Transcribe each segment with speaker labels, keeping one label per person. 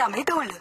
Speaker 1: அமைத்துள்ளு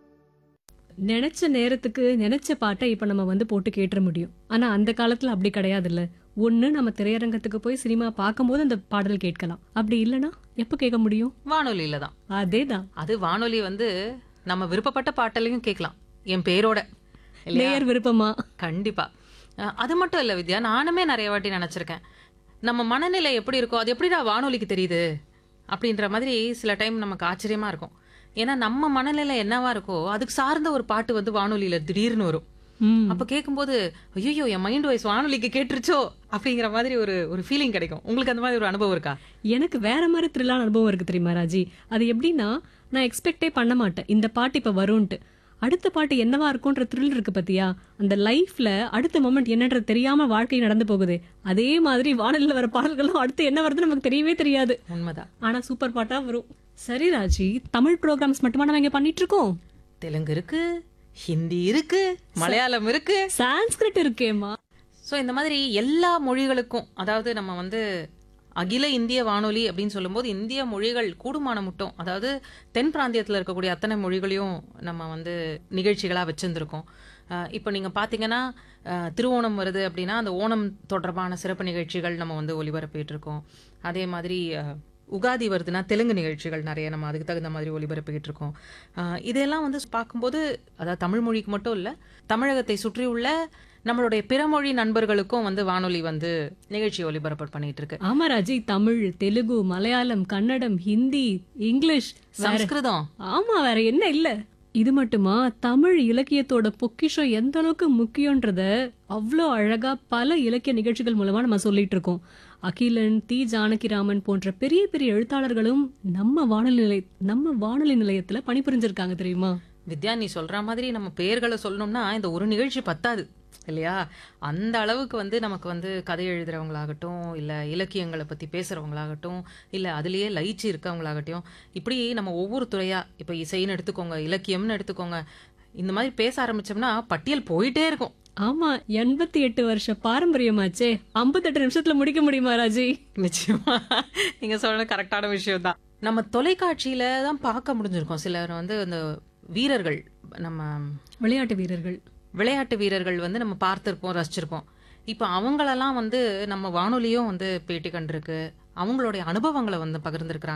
Speaker 2: நினைச்ச நேரத்துக்கு நினைச்ச பாட்டை இப்ப நம்ம வந்து போட்டு கேட்டுற முடியும் ஆனா அந்த காலத்துல அப்படி கிடையாதுல்ல ஒண்ணு நம்ம திரையரங்கத்துக்கு போய் சினிமா பார்க்கும்போது அந்த பாடல் கேட்கலாம் அப்படி இல்லனா எப்ப கேட்க முடியும்
Speaker 3: வானொலியில தான்
Speaker 2: அதேதான்
Speaker 3: அது வானொலி வந்து நம்ம விருப்பப்பட்ட பாட்டலையும் கேட்கலாம் என் பேரோட இல்லையா?
Speaker 2: நேயர் விருப்பமா
Speaker 3: கண்டிப்பா அஹ், அது மட்டும் இல்ல வித்யா நானுமே நிறைய வாட்டி நினைச்சிருக்கேன் நம்ம மனநிலை எப்படி இருக்கோ அது எப்படிடா வானொலிக்கு தெரியுது அப்படின்ற மாதிரி சில டைம் நமக்கு ஆச்சரியமா இருக்கும் ஏன்னா நம்ம மனநிலை என்னவா இருக்கோ அதுக்கு சார்ந்த ஒரு பாட்டு வந்து வானொலியில திடீர்னு வரும்
Speaker 2: ம்.
Speaker 3: அப்ப கேட்கும்போது ஐயோ என் மைண்ட் வாய்ஸ் வானொலிக்கு கேட்டுருச்சோ அப்படிங்கிற மாதிரி ஒரு ஒரு ஃபீலிங் கிடைக்கும் உங்களுக்கு அந்த மாதிரி ஒரு அனுபவம் இருக்கா
Speaker 2: எனக்கு வேற மாதிரி த்ரில்லான அனுபவம் இருக்கு தெரியுமா ராஜி அது எப்படின்னா நான் எக்ஸ்பெக்டே பண்ண மாட்டேன் இந்த பாட்டு இப்ப வரும்ன்ட்டு அடுத்த பாட்டு என்னவா இருக்கும்ன்ற த்ரில் இருக்கு பாத்தியா அந்த லைஃப்ல அடுத்த மொமெண்ட் என்னன்றது தெரியாம வாழ்க்கை நடந்து போகுது அதே மாதிரி வானொலியில வர பாடல்களும் அடுத்து என்ன வருதுன்னு நமக்கு தெரியவே தெரியாது
Speaker 3: உண்மைதான்
Speaker 2: ஆனா சூப்பர் பாட்டா வரும் சரி ராஜி தமிழ் ப்ரோக்ராம்ஸ் மட்டுமா நம்ம இங்க பண்ணிட்டு இருக்கோம்
Speaker 3: தெலுங்கு இருக்கு ஹிந்தி இருக்கு மலையாளம் இருக்கு
Speaker 2: சான்ஸ்கிரிட் இருக்கேம்மா
Speaker 3: ஸோ இந்த மாதிரி எல்லா மொழிகளுக்கும் அதாவது நம்ம வந்து அகில இந்திய வானொலி அப்படின்னு சொல்லும்போது இந்திய மொழிகள் கூடுமான மட்டும் அதாவது தென் பிராந்தியத்தில் இருக்கக்கூடிய அத்தனை மொழிகளையும் நம்ம வந்து நிகழ்ச்சிகளாக வச்சுருந்துருக்கோம் இப்போ நீங்கள் பார்த்தீங்கன்னா அஹ், திருவோணம் வருது அப்படின்னா அந்த ஓணம் தொடர்பான சிறப்பு நிகழ்ச்சிகள் நம்ம வந்து ஒளிபரப்பிட்டு இருக்கோம் அதே மாதிரி அஹ், உகாதி வருதுன்னா தெலுங்கு நிகழ்ச்சிகள் நிறைய நம்ம அதுக்கு தகுந்த மாதிரி ஒளிபரப்பிக்கிட்டு இருக்கோம் அஹ், இதெல்லாம் வந்து பார்க்கும்போது அதாவது தமிழ் மொழிக்கு மட்டும் இல்லை தமிழகத்தை சுற்றியுள்ள நம்மளுடைய பிறமொழி நண்பர்களுக்கும் வந்து வானொலி வந்து நிகழ்ச்சி ஒளிபரப்பு பண்ணிட்டு இருக்கு
Speaker 2: ஆமா ராஜி தமிழ் தெலுங்கு மலையாளம் கன்னடம் ஹிந்தி இங்கிலீஷ் வேற
Speaker 3: சம்ஸ்கிருதம்
Speaker 2: ஆமா வேற என்ன இல்ல இது மட்டுமா தமிழ் இலக்கியத்தோட பொக்கிஷம் எந்த அளவுக்கு முக்கியன்றத அவ்வளோ அழகா பல இலக்கிய நிகழ்ச்சிகள் மூலமா நம்ம சொல்லிட்டு இருக்கோம் அகிலன் தி ஜானகிராமன் போன்ற பெரிய பெரிய எழுத்தாளர்களும் நம்ம வானொலி நிலைய நம்ம வானொலி நிலையத்துல பணிபுரிஞ்சிருக்காங்க தெரியுமா
Speaker 3: வித்யா நீ சொல்ற மாதிரி நம்ம பெயர்களை சொல்லணும்னா இந்த ஒரு நிகழ்ச்சி பத்தாது இல்லையா அந்த அளவுக்கு வந்து நமக்கு வந்து கதை எழுதுறவங்களாகட்டும் இல்ல இலக்கியங்களை பத்தி பேசுறவங்களாகட்டும் இல்ல அதுலயே லயிச்சு இருக்கவங்களாகட்டும் இப்படி நம்ம ஒவ்வொரு துறையா இப்ப இசைன்னு எடுத்துக்கோங்க இலக்கியம்னு எடுத்துக்கோங்க இந்த மாதிரி பேச ஆரம்பிச்சோம்னா பட்டியல் போயிட்டே இருக்கும்
Speaker 2: ஆமா எண்பத்தி எட்டு வருஷ பாரம்பரியமாச்சே ஐம்பத்தெட்டு நிமிஷத்துல முடிக்க முடியுமா ராஜி
Speaker 3: நிச்சயமா நீங்க சொல்றது கரெக்டான விஷயம் தான் நம்ம தொலைக்காட்சியில தான் பார்க்க முடிஞ்சிருக்கோம் சிலர் வந்து அந்த வீரர்கள் நம்ம
Speaker 2: விளையாட்டு வீரர்கள்
Speaker 3: விளையாட்டு வீரர்கள் வந்து நம்ம பார்த்திருப்போம் ரசிச்சிருப்போம் இப்போ அவங்களெல்லாம் வந்து நம்ம வானொலியும் வந்து பேட்டி கண்டிருக்கு அவங்களுடைய அனுபவங்களை வந்து பகிர்ந்திருக்கிறாங்க